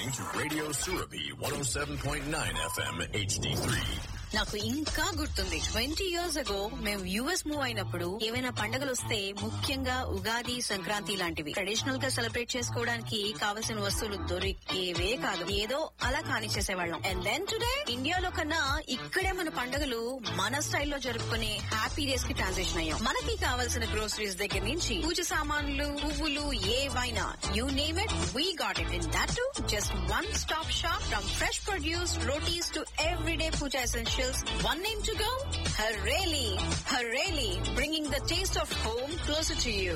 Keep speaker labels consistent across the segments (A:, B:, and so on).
A: listening to Radio Surabi 107.9 FM HD3.
B: నాకు ఇంకా గుర్తుంది ట్వంటీ ఇయర్స్ అగో మేము యుఎస్ మూవ్ అయినప్పుడు ఏవైనా పండుగలు వస్తే ముఖ్యంగా ఉగాది సంక్రాంతి లాంటివి ట్రెడిషనల్ గా సెలబ్రేట్ చేసుకోవడానికి కావలసిన వస్తువులు దొరికేవే కాదు ఏదో అలా కానిచ్చేసేవాళ్ళం అండ్ దెన్ టుడే ఇండియాలో కన్నా ఇక్కడే మన పండుగలు మన స్టైల్లో జరుపుకునే హ్యాపీ డేస్ కి ట్రాన్సిషన్ అయ్యాం మనకి కావాల్సిన గ్రోసరీస్ దగ్గర నుంచి పూజ సామాన్లు పువ్వులు ఏవైనా you name it we got it in that to just one stop shop from fresh produce rotis to everyday puja essentials. One name to go? Hareli. Hareli, bringing the taste of home closer to you.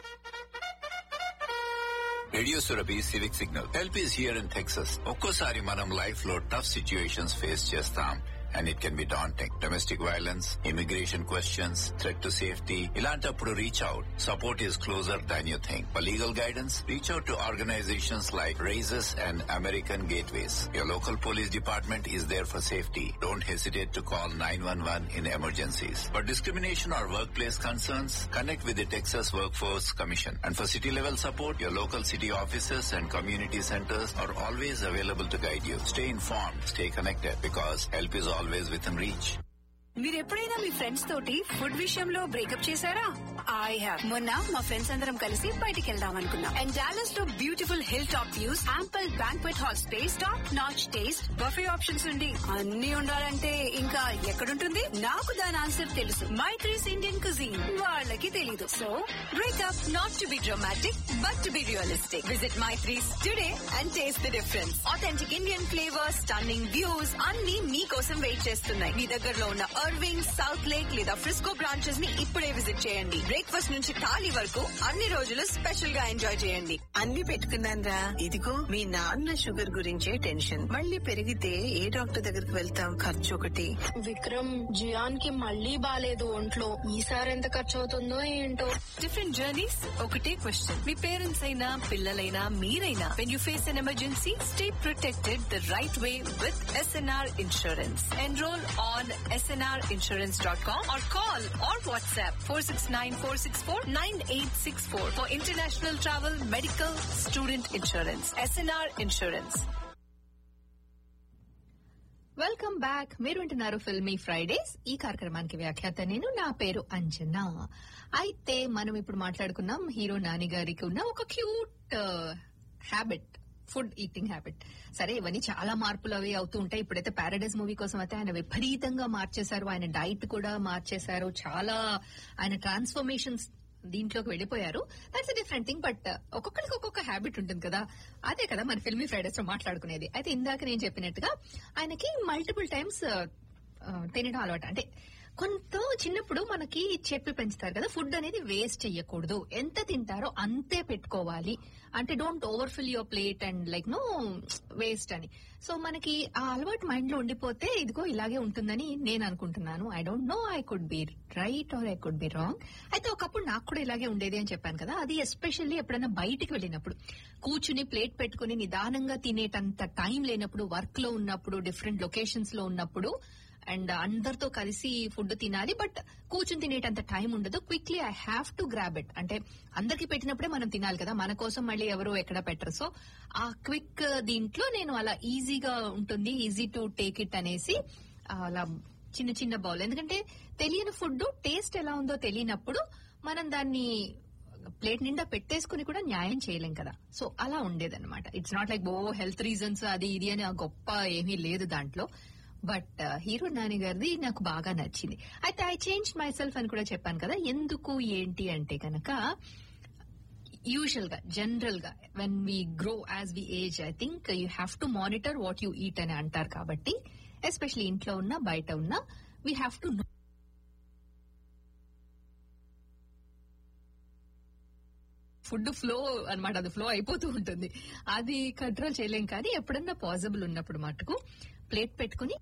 C: Radio Surabhi civic signal help is here in Texas ఒక్కోసారి మనం life లో tough situations face చేస్తాం and it can be daunting domestic violence immigration questions threat to safety ఇలాంటప్పుడు reach out support is closer than you think for legal guidance reach out to organizations like RAICES and American Gateways your local police department is there for safety don't hesitate to call nine one one in emergencies for discrimination or workplace concerns, connect with the Texas Workforce Commission. And for city level support, your local city offices and community centers are always available to guide you. Stay informed, stay connected because help is always within reach.
D: మీరు ఎప్పుడైనా మీ friends తోటి food విషయంలో breakup చేశారా I have మొన్న మా friends అందరం కలిసి బయటికి వెళ్దాం అనుకున్నాం అండ్ డాలస్ లో beautiful hill top views ample banquet hall space top notch taste buffet options ఉండి అన్ని ఉండాలంటే ఇంకా ఎక్కడుంటుంది నాకు దాని ఆన్సర్ తెలుసు మై త్రీస్ ఇండియన్ కుజీన్ వాళ్ళకి తెలీదు so breakup not to be dramatic but to be realistic visit Mythri's today and taste the difference authentic Indian flavours stunning views అన్ని మీకోసం వెయిట్ చేస్తున్నాయి మీ దగ్గరలో ఉన్న అర్వింగ్ సౌత్ లేక్ లేదా ఫ్రిస్కో బ్రాంచెస్ ని ఇప్పుడే విజిట్ చేయండి బ్రేక్ఫాస్ట్ నుంచి థాలీ వరకు అన్ని రోజులు స్పెషల్ గా ఎంజాయ్ చేయండి
E: అన్ని పెట్టుకున్నానరా ఇదిగో మీ నాన్న షుగర్ గురించే టెన్షన్ మళ్ళీ పెరిగితే ఏ డాక్టర్ దగ్గరికి వెళ్తాం ఖర్చు ఒకటి
F: విక్రమ్ జియాన్ కి మళ్ళీ బాలేదు ఒంట్లో ఈసారి ఎంత ఖర్చు అవుతుందో ఏంటో
D: డిఫరెంట్ జర్నీస్ ఒకటే క్వశ్చన్ మీ పేరెంట్స్ అయినా పిల్లలైనా మీరైనా when you face an emergency stay protected the right way with SNR insurance enroll on SNR insurance dot com or call or WhatsApp four six nine four six four nine eight six four for international travel medical student insurance SNR insurance
G: welcome back మీరు వింటున్నారు filmy Fridays ఈ కార్యక్రమానికి వ్యాఖ్యాత నేను నా పేరు అంజనా అయితే మనం ఇప్పుడు మాట్లాడుకున్నాం హీరో నాని గారికి ఉన్న ఒక cute habit food eating habit సరే ఇవన్నీ చాలా మార్పులు అవి అవుతూ ఉంటాయి ఇప్పుడైతే పారాడైజ్ మూవీ కోసం అయితే ఆయన విపరీతంగా మార్చేశారు ఆయన డైట్ కూడా మార్చేశారు చాలా ఆయన ట్రాన్స్ఫర్మేషన్స్ దీంట్లోకి వెళ్ళిపోయారు దట్స్ డిఫరెంట్ థింగ్ బట్ ఒక్కొక్కరికి ఒక్కొక్క హ్యాబిట్ ఉంటుంది కదా అదే కదా మన ఫిల్మీ ఫ్రైడేస్ లో మాట్లాడుకునేది అయితే ఇందాక నేను చెప్పినట్టుగా ఆయనకి మల్టిపుల్ టైమ్స్ తినడం అలవాటు అంటే కొంత చిన్నప్పుడు మనకి చెప్పి పెంచుతారు కదా ఫుడ్ అనేది వేస్ట్ చెయ్యకూడదు ఎంత తింటారో అంతే పెట్టుకోవాలి అంటే don't over fill your plate and like no waste అని సో మనకి ఆ అలవాటు మైండ్ లో ఉండిపోతే ఇదిగో ఇలాగే ఉంటుందని నేను అనుకుంటున్నాను I don't know I could be right or I could be wrong అయితే ఒకప్పుడు నాకు కూడా ఇలాగే ఉండేది అని చెప్పాను కదా అది ఎస్పెషల్లీ ఎప్పుడైనా బయటికి వెళ్ళినప్పుడు కూర్చుని ప్లేట్ పెట్టుకుని నిదానంగా తినేటంత టైం లేనప్పుడు వర్క్ లో ఉన్నప్పుడు డిఫరెంట్ లొకేషన్స్ లో ఉన్నప్పుడు అండ్ అందరితో కలిసి ఫుడ్ తినాలి బట్ కూర్చుని తినేటంత టైం ఉండదు quickly I have to grab it అంటే అందరికి పెట్టినప్పుడే మనం తినాలి కదా మన కోసం మళ్ళీ ఎవరు ఎక్కడ పెట్టరు సో ఆ క్విక్ దీంట్లో నేను అలా ఈజీగా ఉంటుంది ఈజీ టు టేక్ ఇట్ అనేసి అలా చిన్న చిన్న బౌల్ ఎందుకంటే తెలియని ఫుడ్ టేస్ట్ ఎలా ఉందో తెలియనప్పుడు మనం దాన్ని ప్లేట్ నిండా పెట్టేసుకుని కూడా న్యాయం చేయలేం కదా సో అలా ఉండేదన్నమాట it's not like oh health reasons అది ఇది అని ఆ గొప్ప ఏమీ లేదు దాంట్లో బట్ హీరో నాని గారిది నాకు బాగా నచ్చింది అయితే ఐ చేంజ్ మై సెల్ఫ్ అని కూడా చెప్పాను కదా ఎందుకు ఏంటి అంటే కనుక యూజువల్ గా జనరల్ గా when we grow as we age I think you have to monitor what you eat అని అంటారు కాబట్టి ఎస్పెషలీ ఇంట్లో ఉన్నా బయట ఉన్నా we have to food flow అనమాట అది ఫ్లో అయిపోతూ ఉంటుంది అది కంట్రోల్ చేయలేం కానీ ఎప్పుడన్నా పాసిబుల్ ఉన్నప్పుడు మటుకు ప్లేట్ పెట్టుకుని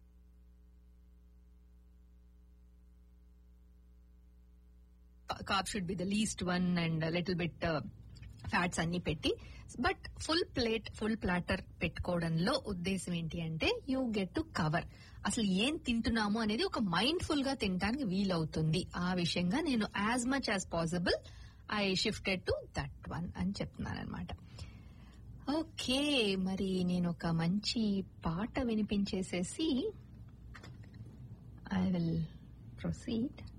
G: carb should be the least one and little bit fats అన్ని పెట్టి but full plate full platter పెట్టుకోవడంలో ఉద్దేశం ఏంటి అంటే యూ గెట్ టు కవర్ అసలు ఏం తింటున్నాము అనేది ఒక మైండ్ ఫుల్ గా తినడానికి వీలవుతుంది ఆ విషయంగా నేను as much as possible I shifted to that one అని చెప్తున్నాను అనమాట ఓకే మరి నేను ఒక మంచి పాట వినిపించేసేసి ఐ విల్ ప్రొసీడ్